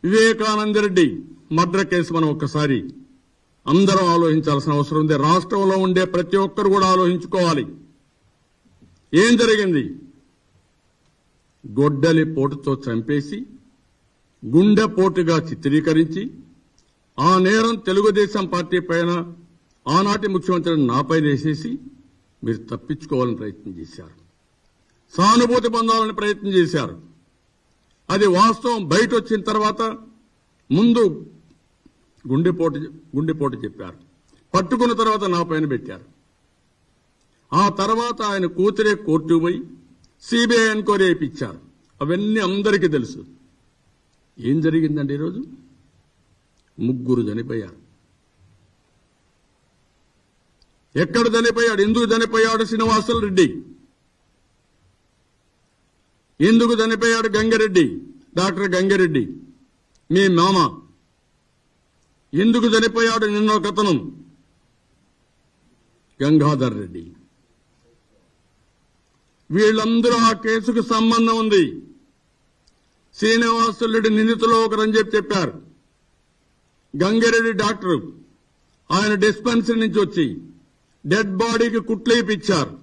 Vivekananda Reddy murder case మనం ఒక్కసారి అందరం ఆలోచించాల్సిన అవసరం ఉంది రాష్ట్రంలో ఉండే ప్రతి ఒక్కరు కూడా ఆలోచించుకోవాలి ఏం జరిగింది గొడ్డలి పోటుతో చంపేసి గుండెపోటుగా చిత్రీకరించి ఆ నేరం తెలుగుదేశం పార్టీ పైన ఆనాటి ముఖ్యమంత్రిని నాపై వేసేసి మీరు తప్పించుకోవాలని ప్రయత్నం చేశారు సానుభూతి పొందాలని ప్రయత్నం చేశారు అది వాస్తవం బయట వచ్చిన తర్వాత ముందు గుండెపోటు గుండెపోటు చెప్పారు పట్టుకున్న తర్వాత నా పైన పెట్టారు ఆ తర్వాత ఆయన కూతురే కోర్టు పోయి సిబిఐ ఎంక్వైరీ వేయించారు అవన్నీ అందరికీ తెలుసు ఏం జరిగిందండి ఈరోజు ముగ్గురు చనిపోయారు ఎక్కడ చనిపోయాడు ఎందుకు చనిపోయాడు శ్రీనివాసులు రెడ్డి ఎందుకు చనిపోయాడు గంగారెడ్డి డాక్టర్ గంగారెడ్డి మీ మామ ఎందుకు చనిపోయాడు నిన్న కథనం గంగాధర్ రెడ్డి వీళ్ళందరూ ఆ కేసుకు సంబంధం ఉంది శ్రీనివాసులరెడ్డి నిందితులు ఒకరని చెప్పి చెప్పారు గంగారెడ్డి డాక్టర్ ఆయన డిస్పెన్సరీ నుంచి వచ్చి డెడ్ బాడీకి కుట్లు ఇప్పించారు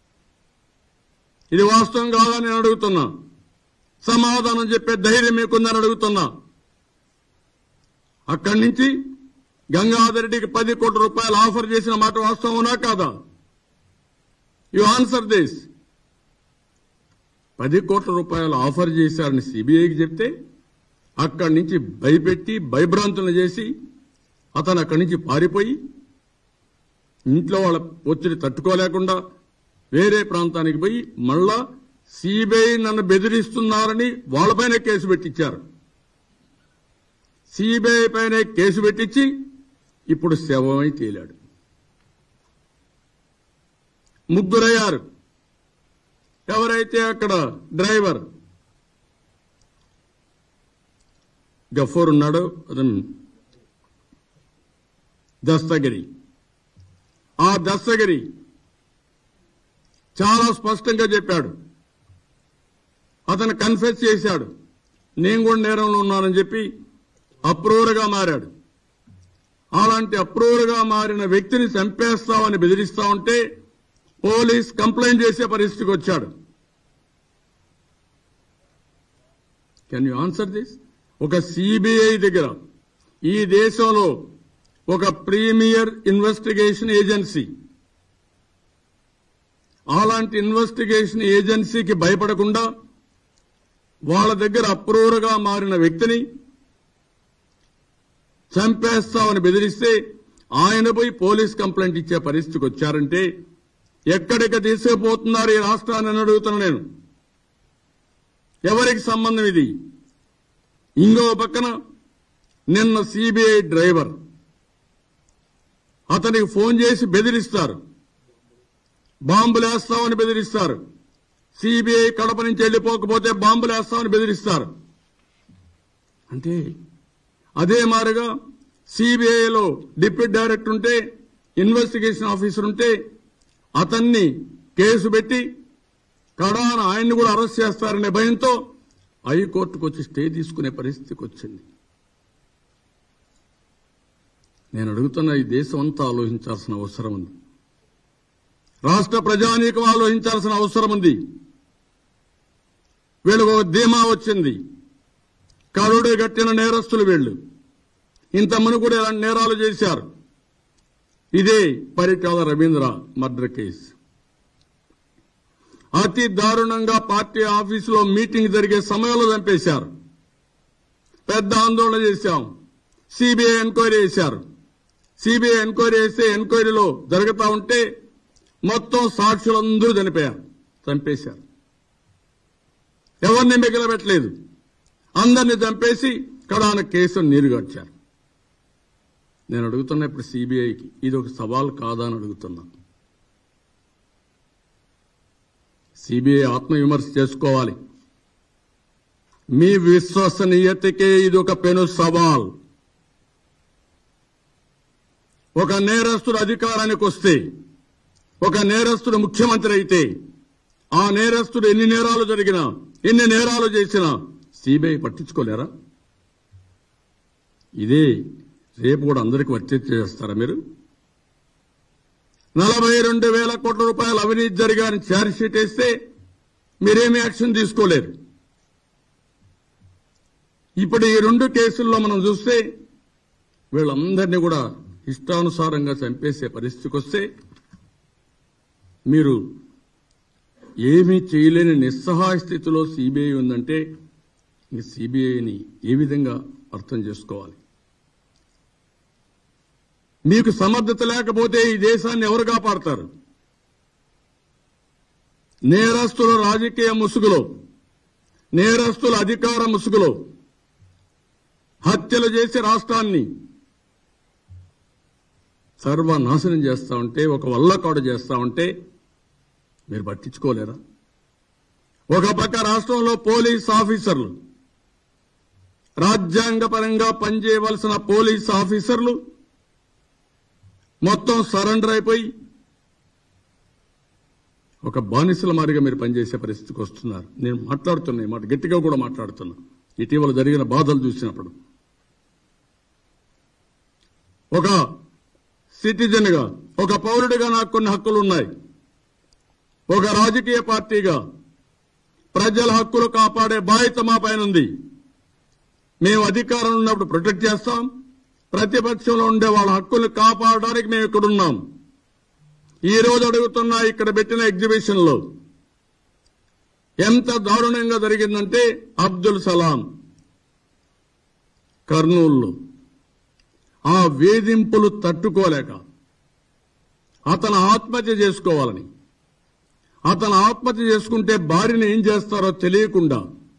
ఇది వాస్తవం కాదా నేను అడుగుతున్నా సమాధానం చెప్పే ధైర్యం మీకుందని అడుగుతున్నా అక్కడి నుంచి గంగాధర్ రెడ్డికి పది కోట్ల రూపాయలు ఆఫర్ చేసిన మాట వాస్తవమా కాదా యు ఆన్సర్ దిస్ పది కోట్ల రూపాయలు ఆఫర్ చేశారని సిబిఐకి చెప్తే అక్కడి నుంచి భయపెట్టి భయభ్రాంతులను చేసి అతను అక్కడి నుంచి పారిపోయి ఇంట్లో వాళ్ళ ఒత్తిడి తట్టుకోలేకుండా వేరే ప్రాంతానికి పోయి మళ్ళా సిబిఐ నన్ను బెదిరిస్తున్నారని వాళ్ళపైన కేసు పెట్టించారు సిబిఐ పైన కేసు పెట్టించి ఇప్పుడు శవమై తేలాడు ముగ్గురయ్యారు ఎవరైతే అక్కడ డ్రైవర్ గఫూర్ ఉన్నాడో అతను దస్తగిరి ఆ దస్తగిరి చాలా స్పష్టంగా చెప్పాడు అతను కన్ఫెస్ చేశాడు నేను కూడా నేరంలో ఉన్నానని చెప్పి అప్రూవర్గా మారాడు అలాంటి అప్రూవర్గా మారిన వ్యక్తిని చంపేస్తామని బెదిరిస్తా ఉంటే పోలీస్ కంప్లైంట్ చేసే పరిస్థితికి వచ్చాడు కెన్ యూ ఆన్సర్ దిస్ ఒక సిబిఐ దగ్గర ఈ దేశంలో ఒక ప్రీమియర్ ఇన్వెస్టిగేషన్ ఏజెన్సీ అలాంటి ఇన్వెస్టిగేషన్ ఏజెన్సీకి భయపడకుండా వాళ్ళ దగ్గర అప్రూవర్గా మారిన వ్యక్తిని చంపేస్తామని బెదిరిస్తే ఆయన పోయి పోలీస్ కంప్లైంట్ ఇచ్చే పరిస్థితికి వచ్చారంటే ఎక్కడికి తీసుకుపోతున్నారు ఈ రాష్ట్రాన్ని అని అడుగుతున్నా నేను ఎవరికి సంబంధం ఇది ఇంకో పక్కన నిన్న సిబిఐ డ్రైవర్ అతనికి ఫోన్ చేసి బెదిరిస్తారు బాంబులేస్తామని బెదిరిస్తారు సిబిఐ కడప నుంచి వెళ్ళిపోకపోతే బాంబులేస్తామని బెదిరిస్తారు అంటే అదే మారుగా సిబిఐలో డిప్యూటీ డైరెక్టర్ ఉంటే ఇన్వెస్టిగేషన్ ఆఫీసర్ ఉంటే అతన్ని కేసు పెట్టి కడాన ఆయన్ని కూడా అరెస్ట్ చేస్తారనే భయంతో హైకోర్టుకు వచ్చి స్టే తీసుకునే పరిస్థితికి వచ్చింది నేను అడుగుతున్న ఈ దేశం అంతా ఆలోచించాల్సిన అవసరం ఉంది రాష్ట్ర ప్రజానీకం ఆలోచించాల్సిన అవసరం ఉంది వీళ్ళకు ఒక ధీమా వచ్చింది కరుడు గట్టిన నేరస్తులు వీళ్ళు ఇంతమంది కూడా ఇలాంటి నేరాలు చేశారు ఇదే పరిటాల రవీంద్ర మర్డర్ కేసు అతి దారుణంగా పార్టీ ఆఫీసులో మీటింగ్ జరిగే సమయంలో చంపేశారు పెద్ద ఆందోళన చేశాం సిబిఐ ఎంక్వైరీ చేశారు సిబిఐ ఎంక్వైరీ చేస్తే ఎంక్వైరీలో జరుగుతా ఉంటే మొత్తం సాక్షులందరూ చనిపోయారు చంపేశారు ఎవరిని మిగిలబెట్టలేదు అందరిని చంపేసి కడాన కేసును నీరుగార్చారు నేను అడుగుతున్నా ఇప్పుడు సిబిఐకి ఇది ఒక సవాల్ కాదా అని అడుగుతున్నా సిబిఐ ఆత్మవిమర్శ చేసుకోవాలి మీ విశ్వసనీయతకే ఇది ఒక పెను సవాల్ ఒక నేరస్తుడు అధికారానికి వస్తే ఒక నేరస్తుడు ముఖ్యమంత్రి అయితే ఆ నేరస్తుడు ఎన్ని నేరాలు జరిగినా ఎన్ని నేరాలు చేసినా సిబిఐ పట్టించుకోలేరా ఇదే రేపు కూడా అందరికి వర్తించేస్తారా మీరు నలభై రెండు వేల కోట్ల రూపాయల అవినీతి జరిగాని ఛార్జ్ షీట్ వేస్తే మీరేమి యాక్షన్ తీసుకోలేరు ఇప్పుడు ఈ రెండు కేసుల్లో మనం చూస్తే వీళ్ళందరినీ కూడా ఇష్టానుసారంగా చంపేసే పరిస్థితికి వస్తే మీరు ఏమీ చేయలేని నిస్సహాయ స్థితిలో సిబిఐ ఉందంటే ఈ సిబిఐని ఏ విధంగా అర్థం చేసుకోవాలి మీకు సమర్థత లేకపోతే ఈ దేశాన్ని ఎవరు కాపాడతారు నేరస్తుల రాజకీయ ముసుగులో నేరస్తుల అధికార ముసుగులో హత్యలు చేసి రాష్ట్రాన్ని సర్వనాశనం చేస్తా ఉంటే ఒక వల్లకాడు చేస్తా ఉంటే మీరు పట్టించుకోలేరా ఒక పక్క రాష్ట్రంలో పోలీస్ ఆఫీసర్లు రాజ్యాంగపరంగా పనిచేయవలసిన పోలీస్ ఆఫీసర్లు మొత్తం సరెండర్ అయిపోయి ఒక బానిసల మారిగా మీరు పనిచేసే పరిస్థితికి వస్తున్నారు నేను మాట్లాడుతున్నా ఈ మాట గట్టిగా కూడా మాట్లాడుతున్నా ఇటీవల జరిగిన బాధలు చూసినప్పుడు ఒక సిటిజన్ గా ఒక పౌరుడిగా నాకు కొన్ని హక్కులు ఉన్నాయి ఒక రాజకీయ పార్టీగా ప్రజల హక్కులు కాపాడే బాధ్యత మా పైన ఉంది మేము అధికారంలో ఉన్నప్పుడు ప్రొటెక్ట్ చేస్తాం ప్రతిపక్షంలో ఉండే వాళ్ళ హక్కులు కాపాడడానికి మేము ఇక్కడ ఉన్నాం ఈ రోజు అడుగుతున్న ఇక్కడ పెట్టిన ఎగ్జిబిషన్ లో ఎంత దారుణంగా జరిగిందంటే అబ్దుల్ సలాం కర్నూల్లో ఆ వేధింపులు తట్టుకోలేక అతను ఆత్మహత్య చేసుకోవాలని అతను ఆత్మహత్య చేసుకుంటే భార్యను ఏం చేస్తారో తెలియకుండా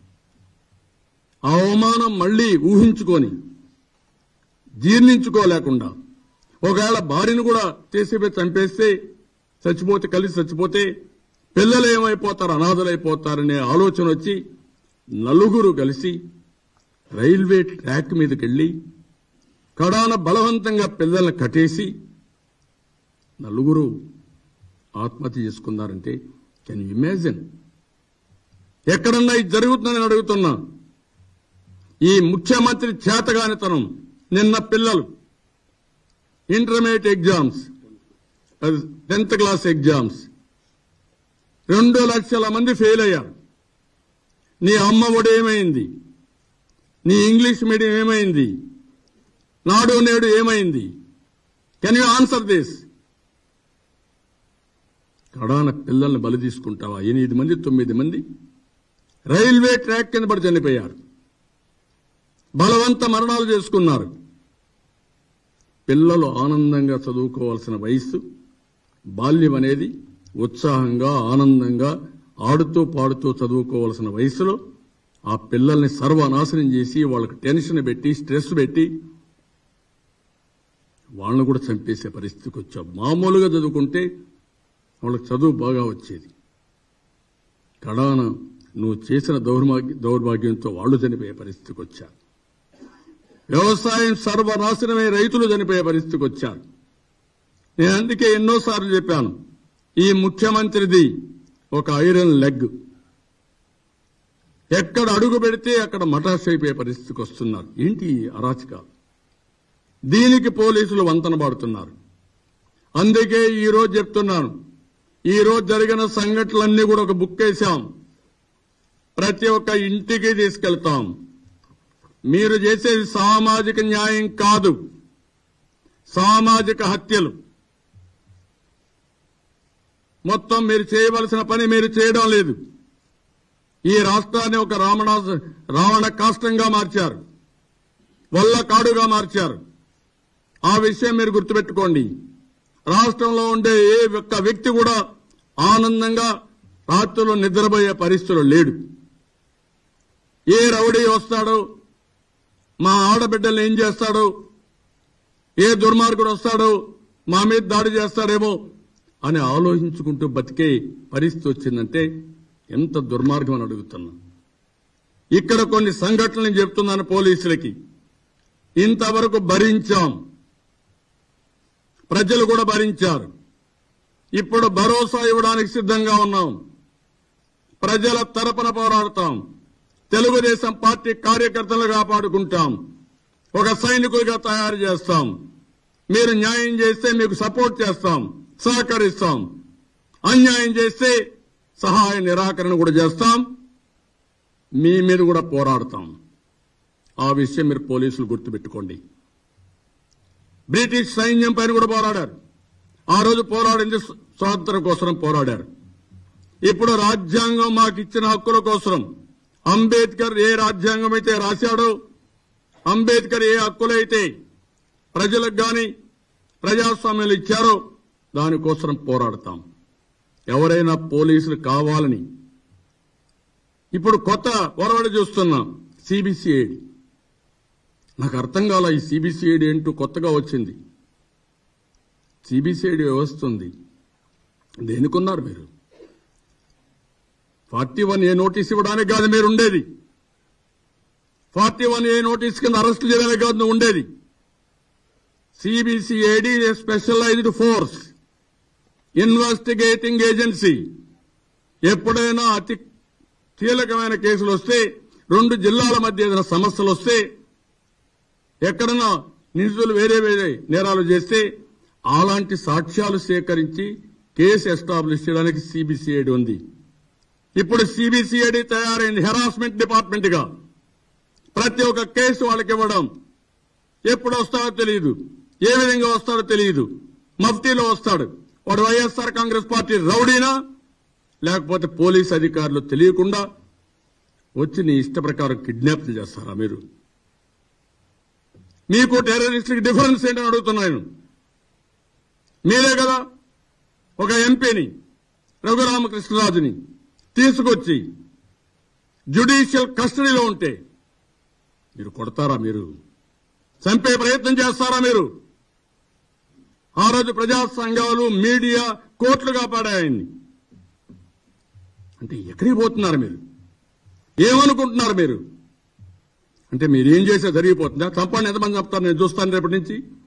ఆ అవమానం మళ్లీ ఊహించుకొని జీర్ణించుకోలేకుండా ఒకవేళ భార్యను కూడా చేసిపోయి చంపేస్తే చచ్చిపోతే కలిసి చచ్చిపోతే పిల్లలు ఏమైపోతారు అనాథలైపోతారనే ఆలోచన వచ్చి నలుగురు కలిసి రైల్వే ట్రాక్ మీదకి వెళ్లి కడాన బలవంతంగా పిల్లల్ని కట్టేసి నలుగురు ఆత్మహత్య చేసుకున్నారంటే కెన్ ఇమాజిన్ ఎక్కడన్నా ఇది జరుగుతుందని అడుగుతున్నా ఈ ముఖ్యమంత్రి చేతగానితనం నిన్న పిల్లలు intermediate exams tenth class exams రెండు లక్షల మంది ఫెయిల్ అయ్యారు నీ అమ్మ ఒడి ఏమైంది నీ ఇంగ్లీష్ మీడియం ఏమైంది నాడు నేడు ఏమైంది కెన్ యూ ఆన్సర్ దిస్ కడాన పిల్లల్ని బలి తీసుకుంటావా ఎనిమిది మంది తొమ్మిది మంది రైల్వే ట్రాక్ కింద పడి చనిపోయారు బలవంత మరణాలు చేసుకున్నారు పిల్లలు ఆనందంగా చదువుకోవాల్సిన వయస్సు బాల్యం అనేది ఉత్సాహంగా ఆనందంగా ఆడుతూ పాడుతూ చదువుకోవాల్సిన వయసులో ఆ పిల్లల్ని సర్వనాశనం చేసి వాళ్ళకి టెన్షన్ పెట్టి స్ట్రెస్ పెట్టి వాళ్ళని కూడా చంపేసే పరిస్థితికి వచ్చాం మామూలుగా చదువుకుంటే వాళ్ళకి చదువు బాగా వచ్చేది కడాన నువ్వు చేసిన దౌర్భాగ్య దౌర్భాగ్యంతో వాళ్ళు చనిపోయే పరిస్థితికి వచ్చారు వ్యవసాయం సర్వనాశనమై రైతులు చనిపోయే పరిస్థితికి వచ్చారు నేను అందుకే ఎన్నోసార్లు చెప్పాను ఈ ముఖ్యమంత్రిది ఒక ఐరన్ లెగ్ ఎక్కడ అడుగు పెడితే అక్కడ మటాష్ అయిపోయే పరిస్థితికి వస్తున్నారు ఏంటి ఈ అరాచకాలు దీనికి పోలీసులు వంతన పాడుతున్నారు అందుకే ఈ రోజు చెప్తున్నాను ఈ రోజు జరిగిన సంఘటనలన్నీ కూడా ఒక బుక్ వేశాం ప్రతి ఒక్క ఇంటికి తీసుకెళ్తాం మీరు చేసేది సామాజిక న్యాయం కాదు సామాజిక హత్యలు మొత్తం మీరు చేయవలసిన పని మీరు చేయడం లేదు ఈ రాష్ట్రాన్ని ఒక రావణ రావణ కాష్టంగా మార్చారు వల్ల కాడుగా మార్చారు ఆ విషయం మీరు గుర్తుపెట్టుకోండి రాష్ట్రంలో ఉండే ఏ ఒక్క వ్యక్తి కూడా ఆనందంగా రాత్రులు నిద్రపోయే పరిస్థితులు లేడు ఏ రౌడీ వస్తాడో మా ఆడబిడ్డల్ని ఏం చేస్తాడో ఏ దుర్మార్గుడు వస్తాడో మా మీద దాడి చేస్తాడేమో అని ఆలోచించుకుంటూ బతికే పరిస్థితి వచ్చిందంటే ఎంత దుర్మార్గం అని అడుగుతున్నా ఇక్కడ కొన్ని సంఘటనలు చెప్తున్నాను పోలీసులకి ఇంతవరకు భరించాం ప్రజలు కూడా భరించారు ఇప్పుడు భరోసా ఇవ్వడానికి సిద్ధంగా ఉన్నాం ప్రజల తరపున పోరాడతాం తెలుగుదేశం పార్టీ కార్యకర్తలు కాపాడుకుంటాం ఒక సైనికుడిగా తయారు చేస్తాం మీరు న్యాయం చేస్తే మీకు సపోర్ట్ చేస్తాం సహకరిస్తాం అన్యాయం చేస్తే సహాయ నిరాకరణ కూడా చేస్తాం మీ మీద కూడా పోరాడతాం ఆ విషయం మీరు పోలీసులు గుర్తుపెట్టుకోండి బ్రిటిష్ సైన్యం పైన కూడా పోరాడారు ఆ రోజు పోరాడింది స్వ- స్వాతంత్రం కోసం పోరాడారు ఇప్పుడు రాజ్యాంగం మాకు ఇచ్చిన హక్కుల కోసం అంబేద్కర్ ఏ రాజ్యాంగం అయితే రాశాడో అంబేద్కర్ ఏ హక్కులైతే ప్రజలకు గాని ప్రజాస్వామ్యాలు ఇచ్చారో దానికోసం పోరాడతాం ఎవరైనా పోలీసులు కావాలని ఇప్పుడు కొత్త ఒరవడి చూస్తున్నాం సిబిసిఐడి నాకు అర్థం కాల ఈ సిబిసిఐడి ఏంటో కొత్తగా వచ్చింది సిబిసిఐడి వ్యవస్థ ఉంది దేనికున్నారు మీరు ఫార్టీ వన్ ఏ నోటీస్ ఇవ్వడానికి కాదు మీరు ఉండేది ఫార్టీ వన్ ఏ నోటీస్ కింద అరెస్ట్ చేయడానికి కాదు నువ్వు ఉండేది CBCID specialised force investigating agency ఎప్పుడైనా అతి కీలకమైన కేసులు వస్తే రెండు జిల్లాల మధ్య ఏదైనా సమస్యలు వస్తే ఎక్కడన్నా నిందితులు వేరే వేరే నేరాలు చేస్తే అలాంటి సాక్ష్యాలు సేకరించి కేసు ఎస్టాబ్లిష్ చేయడానికి సిబిసిఐడి ఉంది ఇప్పుడు సిబిసిఐడి తయారైంది హెరాస్మెంట్ డిపార్ట్మెంట్ గా ప్రతి ఒక్క కేసు వాళ్ళకి ఇవ్వడం ఎప్పుడు వస్తాడో తెలియదు ఏ విధంగా వస్తాడో తెలియదు మఫ్తీలో వస్తాడు వాడు వైఎస్ఆర్ కాంగ్రెస్ పార్టీ రౌడీనా లేకపోతే పోలీస్ అధికారులు తెలియకుండా వచ్చి నీ ఇష్ట ప్రకారం కిడ్నాప్ చేస్తారా మీరు మీకు టెర్రరిస్టులకు డిఫరెన్స్ ఏంటని అడుగుతున్నాను మీరే కదా ఒక ఎంపీని రఘురామకృష్ణరాజుని తీసుకొచ్చి జ్యుడిషియల్ కస్టడీలో ఉంటే మీరు కొడతారా మీరు చంపే ప్రయత్నం చేస్తారా మీరు ఆ రోజు ప్రజా సంఘాలు మీడియా కోర్టులు కాపాడాయన్ని అంటే ఎక్కడికి పోతున్నారు మీరు ఏమనుకుంటున్నారు మీరు అంటే మీరు ఏం చేస్తే జరిగిపోతుందా చంపండి ఎంతమంది చెప్తారు నేను చూస్తాను రేపటి నుంచి